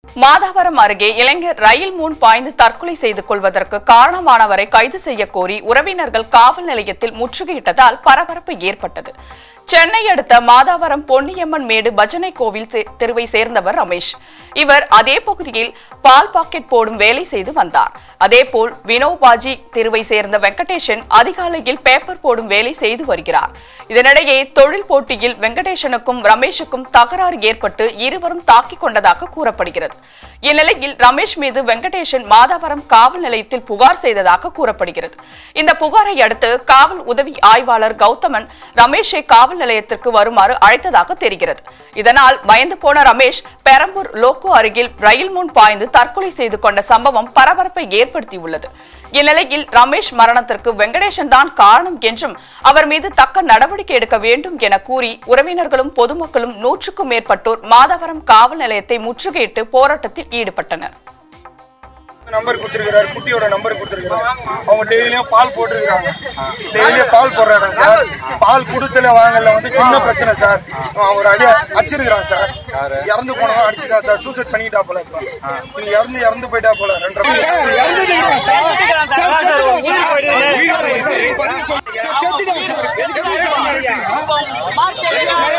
மாதாவரம் அருகே இளைஞர் ரயில் முன் பாய்ந்து தற்கொலை செய்து கொள்வதற்கு காரணமானவரை கைது செய்ய கோரி உறவினர்கள் காவல் நிலையத்தில் முற்றுகையிட்டதால் பரபரப்பு ஏற்பட்டது சென்னை அடுத்த மாதாவரம் பொன்னியம்மன் மேடு பஜனை கோவில் தெ- தெருவை சேர்ந்தவர் ரமேஷ் இவர் அதே பகுதியில் பால் பாக்கெட் போடும் வேலை செய்து வந்தார் அதேபோல் வினோபாஜி தெருவை சேர்ந்த வெங்கடேஷன் அதிகாலையில் பேப்பர் போடும் வேலை செய்து வருகிறார் இதனிடையே தொழில் போட்டியில் வெங்கடேஷனுக்கும் ரமேஷுக்கும் தகராறு ஏற்பட்டு இருவரும் தாக்கிக் கொண்டதாக கூறப்படுகிறது இந்நிலையில் ரமேஷ் மீது வெங்கடேஷன் மாதாவரம் காவல் நிலையத்தில் புகார் செய்ததாக கூறப்படுகிறது இந்த புகாரை அடுத்து காவல் உதவி ஆய்வாளர் கௌதமன் ரமேஷை காவல் நிலையத்திற்கு வருமாறு அழைத்ததாக தெரிகிறது இதனால் பயந்து போன ரமேஷ் பெரம்பூர் லோக்கோ அருகில் ரயில் முன் பாய்ந்து தற்கொலை செய்து கொண்ட சம்பவம் பரபரப்பை ஏற்படுத்தியுள்ளது இந்நிலையில் ரமேஷ் மரணத்திற்கு வெங்கடேசன் தான் காரணம் என்றும் அவர் மீது தக்க நடவடிக்கை எடுக்க வேண்டும் என கூறி உறவினர்களும் பொதுமக்களும் நூற்றுக்கும் மேற்பட்டோர் மாதவரம் காவல் நிலையத்தை முற்றுகையிட்டு போராட்டத்தில் ஈடுபட்டனர் நம்பர் கொடுத்துருக்காரு குட்டியோட நம்பர் கொடுத்துருக்காரு அவங்க டெய்லியும் பால் போட்டுருக்காங்க டெய்லியும் பால் போடுறாங்க சார் பால் கொடுத்துல வாங்கல வந்து சின்ன பிரச்சனை சார் அவன் ஒரு அடி அடிச்சிருக்கிறான் சார் இறந்து போனவன் அடிச்சிருக்கான் சார் சூசைட் பண்ணிட்டா போல இப்போ நீ இறந்து இறந்து போயிட்டா போல ரெண்டரை மார்க்கெட்